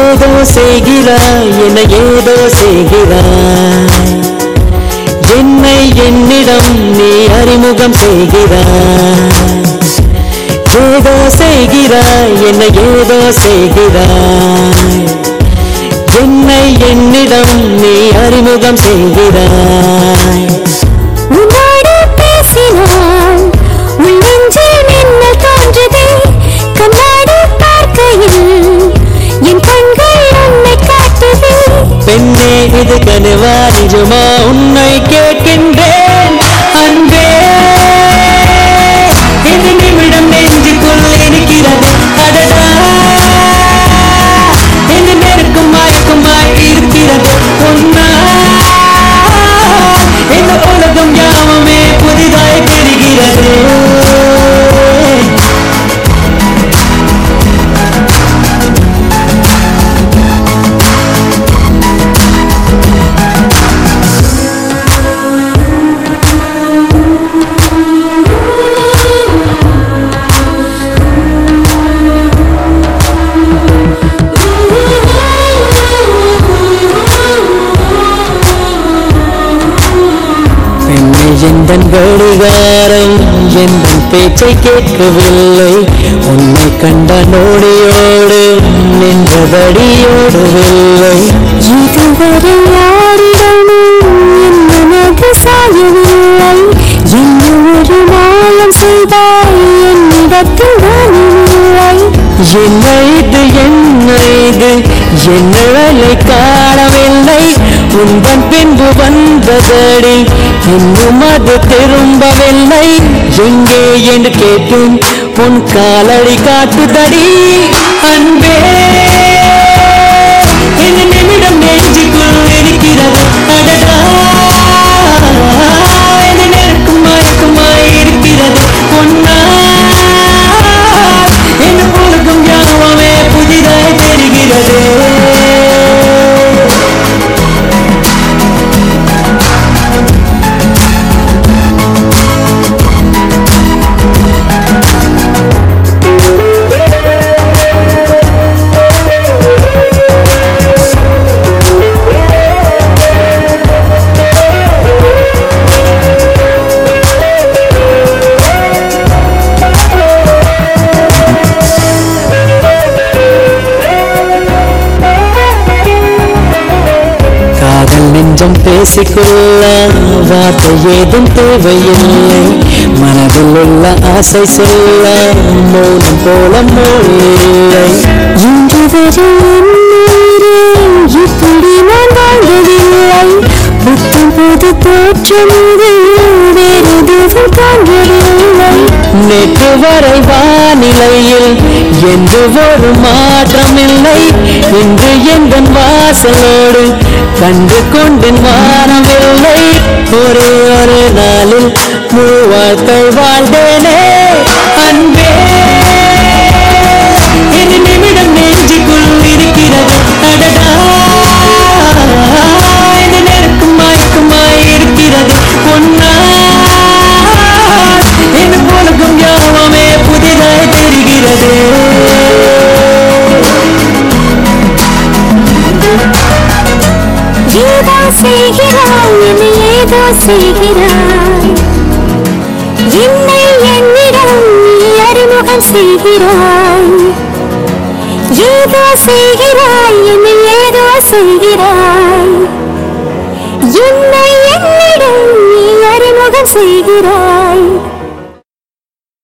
ஏதோ செய்கிறாய் என ஏதோ செய்கிறாய் என்னை என்னிடம் நீ அறிமுகம் செய்கிறாய் ஏதோ செய்கிறாய் என்ன ஏதோ செய்கிறாய் என்னை என்னிடம் நீ அறிமுகம் செய்கிறாய் உன்னோடு பேசினால் உள் நெஞ்சில் மின்னல் தோன்றுதே கண்ணாடி பார்க்கையில் என் கண்கள் உன்னை காட்டுதே பெண்ணே இது கனவா நிஜமா உன்னை கேட்கின்றேன் அன்பே இந்த நிமிடம் நெஞ்சுக்குள் இருக்கிறது அடடா இந்த நெருக்கும் மயக்குமாய் இருக்கிறது உன்னா இந்த உலகம் யாவுமே புதிதாய் தெரிகிறது பெண்ணை எந்தன் கடிகாரம் எந்தன் பேச்சை கேட்கவில்லை உன்னை கண்ட நோடியோடு நின்றபடி ஓடவில்லை இதுவரை யாரிடமும் என் மனது சாயவில்லை என்ன ஒரு மாயம் செய்தாய் என்னிடத்தில் நானில்லை என்ன இது என்ன இது என் நிழலை காணவில்லை உந்தன் பின்பு வந்ததடி இன்னும் அது திரும்பவில்லை எங்கே என்று கேட்டும் உன் காலடி காட்டுதடி அன்பே இந்த நிமிடம் நெஞ்சுக்குள் இருக்கிறது அடடா இந்த நெருக்கும் மயக்குமாய் இருக்கிறது பொன்னா இந்த உலகம் யாவுமே புதிதாய் தெரிகிறது காதல் நெஞ்சம் பேசிக்கொள்ள வார்த்தை ஏதும் தேவையில்லை மனதில் உள்ள ஆசை சொல்ல மௌனம் போல மொழியில்லை இன்று வரை என் உயிரே இப்படி நான் வாழ்ந்ததில்லை புத்தம் புது தோற்றம் இது வேறெதுவும் காண்கிறதில்லை நேற்று வரை வானிலையில் என்று ஒரு மாற்றமில்லை இன்று எந்த வாசலோடு கண்டு கொண்டேன் வானமில்லை ஒரே ஒரு நாளில் முழு வாழ்க்கை வாழ்ந்தேனே அன்பே இந்த நிமிடம் நெஞ்சுக்குள் இருக்கிறது அடடா இந்த நெருக்கும் மயக்குமாய் இருக்கிறது பொன்னா இந்த உலகம் யாவுமே புதிதாய் தெரிகிறது ஏதோ செய்கிறாய் என்னை ஏதோ செய்கிறாய் என்னை என்னிடம் நீ அறிமுகம் செய்கிறாய் ஏதோ செய்கிறாய் என்னை ஏதோ செய்கிறாய் என்னை என்னிடம் நீ அறிமுகம் செய்கிறாய்